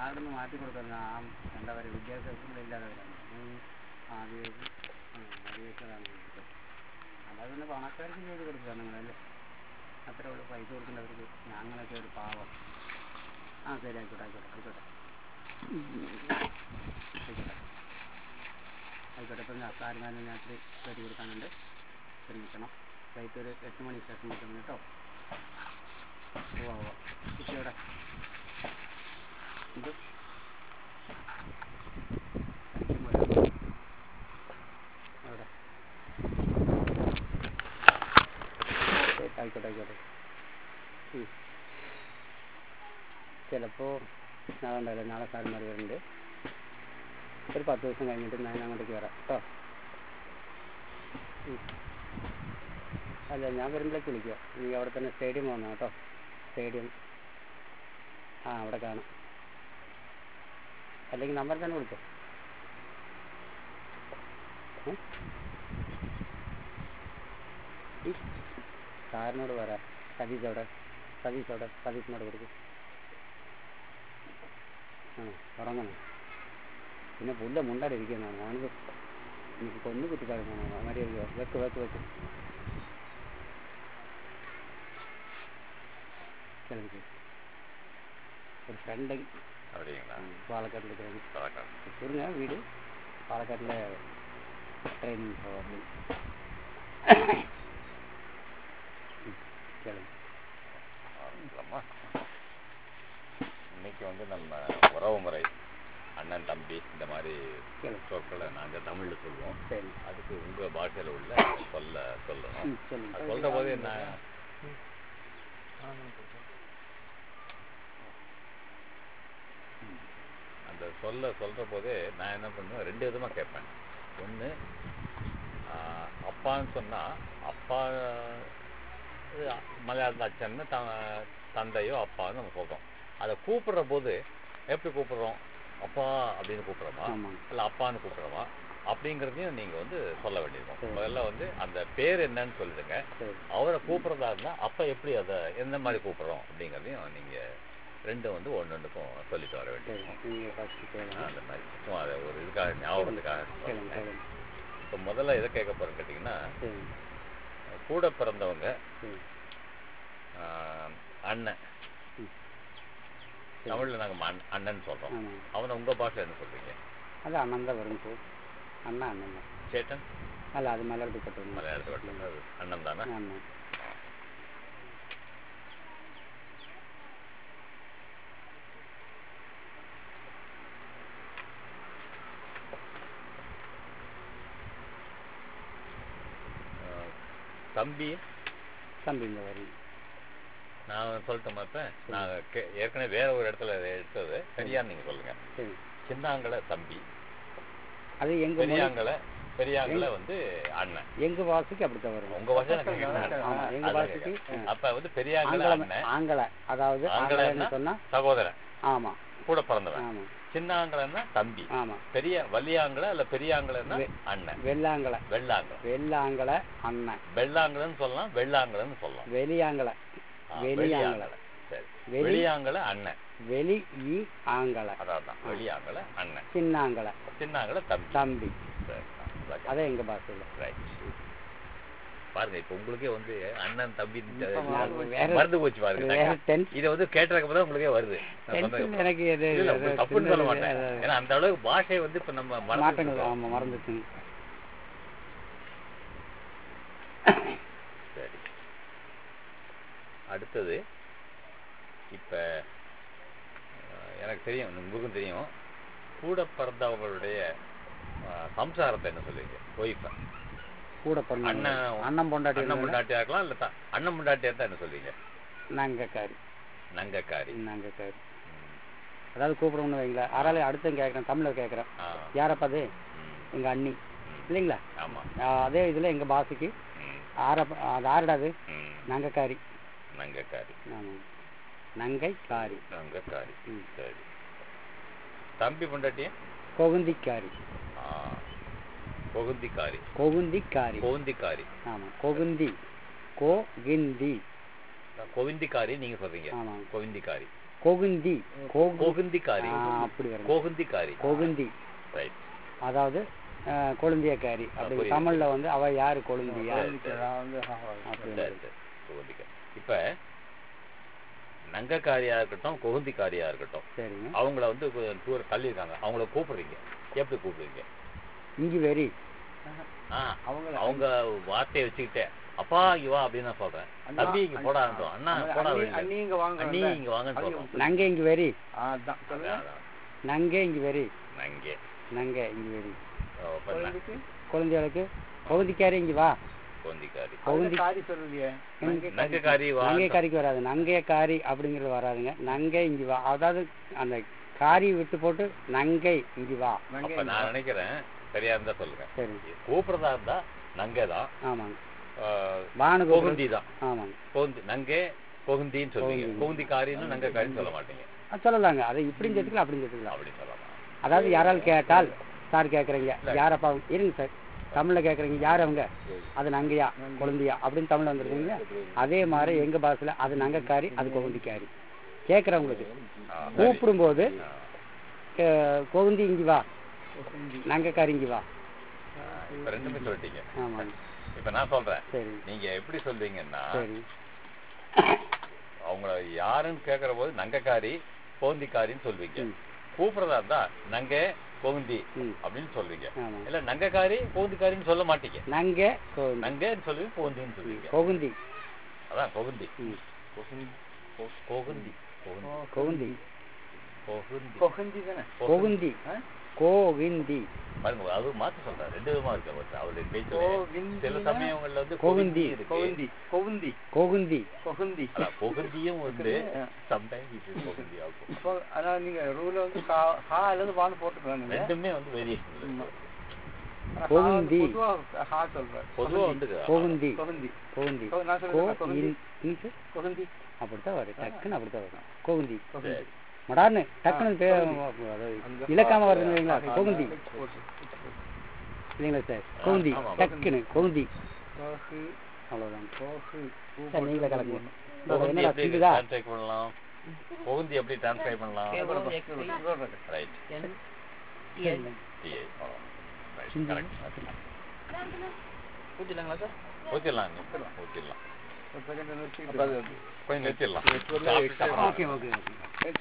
കാർഡൊന്ന് മാറ്റി കൊടുക്കണം ആ എന്താ പറയുക വിദ്യാഭ്യാസങ്ങളില്ലാത്തവരാണ് ഉം. ആദിവാസി ആ, ആദിവാസികളാണ് ഇവിടുത്തെ. അല്ലാതെ പിന്നെ പണക്കാർക്ക് ചെയ്ത് കൊടുക്കുക നിങ്ങളല്ലേ അത്രേ ഉള്ളൂ പൈസ കൊടുക്കേണ്ടവർക്ക് ഞങ്ങളൊക്കെ ഒരു പാവം ആ ശരി ആയിക്കോട്ടെ ആയിക്കോട്ടെ ആയിക്കോട്ടെ ആയിക്കോട്ടെ ആയിക്കോട്ടെ ഇപ്പം ഞാൻ സാരിമാനം രാത്രി കയറ്റി കൊടുക്കാനുണ്ട് ഒരുമിക്കണം വൈകിട്ട് ഒരു എട്ട് മണി ശേഷം കിട്ടും കേട്ടോ ഉവ്വ ഉവ്വ കുട്ടിയോടെ എന്ത് പഠിക്കുമ്പോഴാണ് എവിടെ ശരി, ആയിക്കോട്ടെ ആയിക്കോട്ടെ ഉം. ചിലപ്പോൾ നാളെ ഉണ്ടാവില്ല നാളെ സാറന്മാർ വരുന്നുണ്ട് ഒരു പത്ത് ദിവസം കഴിഞ്ഞിട്ട് ഞാൻ അങ്ങോട്ടേക്ക് വരാം കേട്ടോ ഉം. അല്ല ഞാൻ വരുമ്പോഴേക്ക് വിളിക്കുക നീ അവിടെ തന്നെ സ്റ്റേഡിയം വന്നോ കേട്ടോ സ്റ്റേഡിയം ആ അവിടെ കാണാം അല്ലെങ്കിൽ നമ്പർ തന്നെ വിളിച്ചോ ഏ? ഈ സാറിനോട് പറ സതീഷ് അവിടെ സതീഷ് അവിടെ സതീഷിനോട് കൊടുക്കും ആ ഉറങ്ങണം പിന്നെ പുല്ല മുണ്ടാടിരിക്കുന്നതാണ് അവനത് എനിക്ക് കൊന്നു കുത്തി പറയുന്നതാണ് മര്യാദ വെക്ക് വെക്ക് വെക്ക് കിളമ്പി ഒരു ഫ്രണ്ട് அப்படிங்களா പാലക്കാട്ടിൽ കിളമ്പി பழக்கம் പുത്തൂരിന് വീട് പാലക്കാട്ടിലെ ട്രെയിനിങ് പോകാറുണ്ട് கிளம்பி ஆரம்பிக்கலாமா இன்னைக்கு வந்து நம்ம உறவு முறை அண்ணன் தம்பி இந்த மாதிரி கிளம்பி சொற்களை நாங்கள் தமிழில் சொல்லுவோம் சரி அதுக்கு உங்கள் பாஷையில் உள்ள சொல்ல சொல்லணும் ம் சொல்லுங்க அது சொல்கிற போது என்ன அந்த சொல்ல சொல்கிற போதே நான் என்ன பண்ணுவேன் ரெண்டு விதமாக கேட்பேன் ஒன்று அப்பான்னு சொன்னால் அப்பா இது மலையாளத்தில் அச்சன்னு த தந்தையோ அப்பான்னு நம்ம சொல்கிறோம் அதை கூப்பிடுற போது எப்படி கூப்பிடுறோம் அப்பா அப்படின்னு கூப்பிட்றோமா ஆமாங்க இல்லை அப்பான்னு கூப்பிட்றோமா அப்படிங்கிறதையும் நீங்கள் வந்து சொல்ல வேண்டியிருக்கும் சரி. முதல்ல வந்து அந்த பேர் என்னன்னு சொல்லிடுங்க சரி அவரை கூப்பிட்றதா இருந்தால் அப்போ எப்படி அதை எந்த மாதிரி கூப்பிட்றோம் அப்படிங்கிறதையும் நீங்கள் ரெண்டும் வந்து ஒன்று ஒன்றுக்கும் சொல்லிட்டு வர சரி வேண்டியிருக்கும் நீங்கள் ஃபஸ்ட்டு கேளுங்க அந்த மாதிரி சும்மா அதை ஒரு இதுக்காக ஞாபகத்துக்காக கேளுங்க சொல்றேன். கேளுங்க இப்போ முதல்ல எதை கேட்க போகிறேன்னு கேட்டிங்கன்னா சரி கூட பிறந்தவங்க சரி ஆஹ், அண்ணன் ம் சரி. தமிழில் நாங்கள் அண்ணன் சொல்கிறோம் ஆமாம் அவனை உங்கள் பாஷை என்ன சொல்கிறீங்க அது அண்ணன் தான் வரும் சார் அண்ணா அண்ணன் தான் சேட்டன் அல்ல அது மலையாளத்துக்கு பட்டவங்க மலையாளத்தில் வட்டம் அது அண்ணன் தானே ஆமாம் ஆஹ், தம்பி தம்பி இந்த வரும் நான் சொல்லட்டுமா இப்போ நான் கே- ஏற்கனவே வேற ஒரு இடத்துல இதை எடுத்தது சரியான்னு நீங்கள் சொல்லுங்கள் சரி சின்னாங்கலை தம்பி அது எங்க மொழி பெரியாங்கலை பெரியாங்கலை வந்து அண்ணன் எங்க பாஷைக்கு அப்படித்தான் வரும் உங்க பாஷை எனக்கு கேட்கணும். ஆமா எங்க அதான் பாஷைக்கு கேட்கணும். அப்ப வந்து பெரியாங்கலை ஆங்கிலம் அண்ணன் ஆங்கல அதாவது ஆங்கலைன்னா ஆங்கலன்னு சொன்னா சகோதரன் ஆமா கூட பிறந்தவன் ஆமா சின்னாங்கலைன்னா தம்பி ஆமா பெரிய வலியாங்கலை இல்ல பெரியாங்கலைன்னா வெ- அண்ணன் வெள்ளாங்கல வெள்ளாங்கலை வெள்ளாங்கல அண்ணன் வெள்ளாங்கலைன்னு சொல்லலாம் வெள்ளாங்கலைன்னு சொல்லலாம் வெளியாங்கல ஆ, வெளியாங்கலை. வெளியாங்கலை சரி வெளி- வெளியாங்கலை அண்ணன் வெளி ஈ ஆங்கல அதான் வெளியாங்கலை அண்ணன் சின்னாங்கல சின்னாங்கலை தம்பி தம்பி சரி அதான் அதான் எங்க பாஷையில ரைட் பாருங்க இப்ப உங்களுக்கே வந்து அண்ணன் தம்பி வேற- மறந்து போச்சு பாருங்க வேற டென்ஸ் இதை வந்து கேட்டதுக்கு தான் உங்களுக்கே வருது நான் டென்ஷன் சொன்னதுக்கு எனக்கு எது இல்ல, இல்ல, எது தப்புன்னு சொல்ல சின்னது, மாட்டேன் அது- ஏன்னா அந்த அளவுக்கு பாஷை வந்து இப்ப நம்ம மாற்றங்கள் மறந்துட்டோம். ஆமா மறந்துச்சுங்க சரி அடுத்தது இப்ப அஹ், எனக்கு தெரியும் உங்களுக்கும் தெரியும் கூட பிறந்தவங்களுடைய அஹ், சம்சாரத்தை என்ன சொல்லுவீங்க ஒய்ஃபை கூட பிறந்த அண்ணன் அண்ணன் பொண்டாட்டி அண்ணன் பொண்டாட்டியா இருக்கலாம் இல்ல த- அண்ணன் பொண்டாட்டியா தான் என்ன சொல்லுவீங்க நங்கக்காரி நங்கக்காரி நங்கக்காரி ம். அதாவது கூப்பிடணும்னு வைங்களேன் யாரால அடுத்தும் கேட்குறேன் தமிழில் கேட்குறேன் ஆ, யாரப்பா அது ம், எங்கள் அண்ணி ம். இல்லைங்களா ஆமா ஆ, அதே இதில் எங்கள் பாஷைக்கு ம், ஆரப்ப அது ஆறுடா அது ம். நங்கைக்காரி நங்கக்காரி ஆமாம் நங்கைக்காரி நங்கக்காரி ம். சரி தம்பி பொண்டாட்டியா கொகுந்திக்காரி ஆ, கொகுந்திக்காரி கொகுந்திக்காரி கோவிந்திக்காரி ஆமாம் கொகுந்தி கோகிந்தி கோவிந்திக்காரி நீங்க சொல்றீங்க ஆமாம் கோவிந்திக்காரி கொகுந்தி கோகு கோகுந்திக்காரி ஆ, அப்படி வரும் கோகுந்திக்காரி கொகுந்தி ரைட் அதாவது அஹ், கொழுந்தியக்காரி அப்படி புரியுது. தமிழ்ல வந்து அவ யாரு கொழுந்தியா சரி, சரி. அப்படி சரி சரி கோகுந்திக்காரி இப்ப நங்கக்காரியா இருக்கட்டும் கோகுந்திக்காரியா இருக்கட்டும் சரிங்க அவங்கள வந்து கு- தூர தள்ளி இருக்காங்க அவங்கள கூப்பிடுறீங்க எப்படி கூப்பிடுறீங்க இங்கு வெரி ஆ அவங்க வார்த்தையை வச்சுக்கிட்டே அப்பா இங்க வா அப்படின்னு நான் சொல்றேன் தம்பி இங்க போடான்றோம் அண்ணா போடா அப்படின்னு. அண்ணி இங்க வாங்க அண்ணி இங்க வாங்கன்னு சொல்றோம் நங்க இங்கு வெரி அதான் சொல்லுங்க அதான், அதான். நங்கே இங்கு வெரி நங்கே நங்க இங்கு வெரி ஓ, அப்ப ந- குழந்தைக்கு கொழுந்தியாளுக்கு கொகுந்திக்காரி இங்கு வா கோகுந்திக்காரி கொகுந்தி காரி சொல்லலையே நங்கக்காரி வா நங்கைக்காரிக்கு வராது நங்கைக்காரி அப்படிங்கிறது வராதுங்க நங்கை இங்கு வா அதாவது அந்த காரி விட்டு போட்டு நங்கை இங்கு வா அப்ப நான் நினைக்கிறேன் சரியா இருந்தா சொல்லுங்க சரி கூப்பிடுறதா இருந்தா நங்கை தான் ஆமாங்க ஆ, வானு கோகுந்தி தான் ஆமாங்க கோகுந்தி நங்கே கோகுந்தின்னு சொல்லுவீங்க கோகுந்தி. கோகுந்திக்காரின்னு நங்கக்காரின்னு சொல்ல மாட்டீங்க அது சொல்லலாங்க அதை இப்படியும் சேர்த்துக்கலாம் அப்படியும் சேர்த்துக்கலாம் அப்படி சொல்லலாம் அதாவது யாரால் கேட்டால் சார் கேட்குறீங்க யாரப்பா அவங்க? இருங்க சார் தமிழில் கேட்குறீங்க யார் அவங்க அது நங்கையா குழந்தையா அப்படின்னு தமிழில் வந்துருக்கீங்க அதே மாதிரி எங்கள் பாஷையில் அது நங்கைக்காரி அது கொகுந்திக்காரி கேட்குறவங்களுக்கு ஆ, சரி. கூப்பிடும்போது ஆ, அஹ், கொகுந்தி இங்கி வா நங்கைக்காரி இங்கி வா ஆ, இப்ப ரெண்டுமே சொல்லிட்டீங்க ஆமாங்க இப்ப நான் சொல்றேன் சரி நீங்க எப்படி சொல்றீங்கன்னா சரி அவங்கள யாருன்னு கேக்குற போது நங்கக்காரி கோந்திக்காரின்னு சொல்வீங்க ம். கூப்பிடுறதா இருந்தா நங்கை கோகுந்தி ம் அப்படின்னு சொல்வீங்க ஆமாம் இல்ல நங்கக்காரி கோகுந்திக்காரின்னு சொல்ல மாட்டீங்க நங்கை கொகுந்தி நங்கைன்னு சொல்லுவீங்க கோகுந்தின்னு சொல்லுவீங்க கொகுந்தி அதான் கோகுந்தி ம் கோகுந்தி கோகுந்தி கொகுந்தி கோகுந்தி கொகந்தி தானே கொகுந்தி கோவிந்தி பாருங்க அது மாத்தி சொல்றாரு ரெண்டு விதமா இருக்கு அவர்ட்ட. அவருடைய பேச்சுல கோவிந்தினா? சில சமயங்கள்ல வந்து கோவிந்தி. இருக்கு கொகுந்தி கொகுந்தி கொகுந்தி கொகுந்தி அதான், கோகுந்தியும் வந்து ஆ. சம்டைம்ஸ் இது கோகுந்தி ஆகும் இப்போ அதான் நீங்க ரூல வந்து கா ஹா அல்லது வான்னு போட்டுக்கலாம் நீங்க ரெண்டுமே வந்து வேரியேஷன் ஆமா. ஆனா கொகுந்தி. ஹா வந்து பொதுவா ஹா சொல்றாரு பொதுவா வந்து கொகுந்தி கொகுந்தி கொகுந்தி கொ- நான் கோ சொல்றேன் கொகுந்தி இன் இன்சு கொகுந்தி அப்படித்தான் வரும் டக்குன்னு அப்படித்தான் வரும் கொகுந்தி கொகுந்தி மடார்னு டக்குன்னு பே அதாவது இலக்காம வருதுன்னு வைங்களா கொகுந்தி போட்டு. இல்லைங்களா சார் கொகுந்தி ஆமா. டக்குன்னு கொகுந்தி கொகு அவ்வளோதான் கொகு சார் நீங்களே கலக்குங்க கோகுந்தி என்னடா எப்படி திங்குதா டிரான்ஸ்லேட் பண்ணலாம் கோகுந்தி எப்படி டிரான்ஸ்லேட் பண்ணலாம் ரைட் சரிங்க. டிஐ ரைட் ஹிந்தி. கரெக்ட் ஊத்திடலாங்களா சார் ஊத்திடலாம் ஊத்திடலாம் ஒரு செகண்ட் நிறுத்தி கொஞ்சம் நிறுத்திடலாம் ஓகே ஓகே ஓகே